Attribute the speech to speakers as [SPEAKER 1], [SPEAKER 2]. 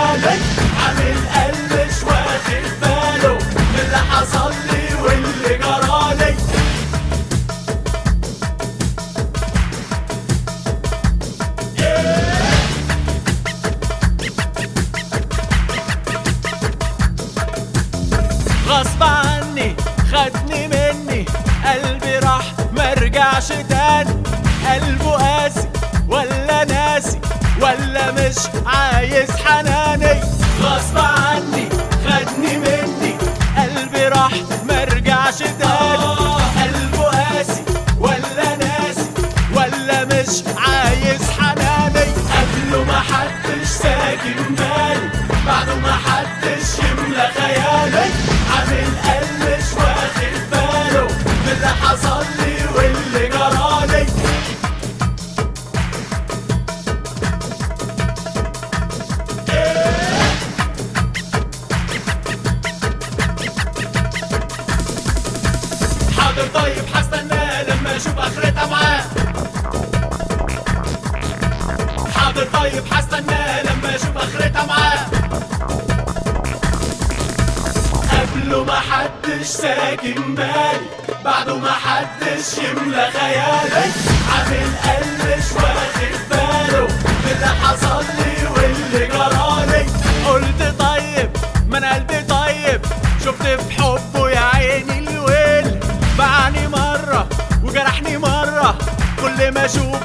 [SPEAKER 1] بالي عامل قلب مش واخد باله من اللي حصل لي واللي جرالي غصب عني خدني مني قلبي راح مرجعش تاني قلبه قاسي ولا ناسي ولا مش عايز حناني غصب عني خدني مني قلبي راح مرجعش تاني قلبه قاسي ولا ناسي ولا مش عايز حناني قبله ما حدش ساكن بالي بعده ما حدش يملى خيالي عامل قلب مش واخد باله من اللي حصل لي واللي جرالي حاضر طيب هستناه لما اشوف اخرتها معاه حاضر طيب هستناه لما اشوف اخرتها معاه قبله ما حدش ساكن بالي بعده ما حدش يملى خيالي عامل قلب مش واخد باله من اللي حصل لي واللي جرالي قلت طيب ما انا قلبي طيب شفت في حبه يا عيني الويل باعني مرة وجرحني مرة كل ما اشوف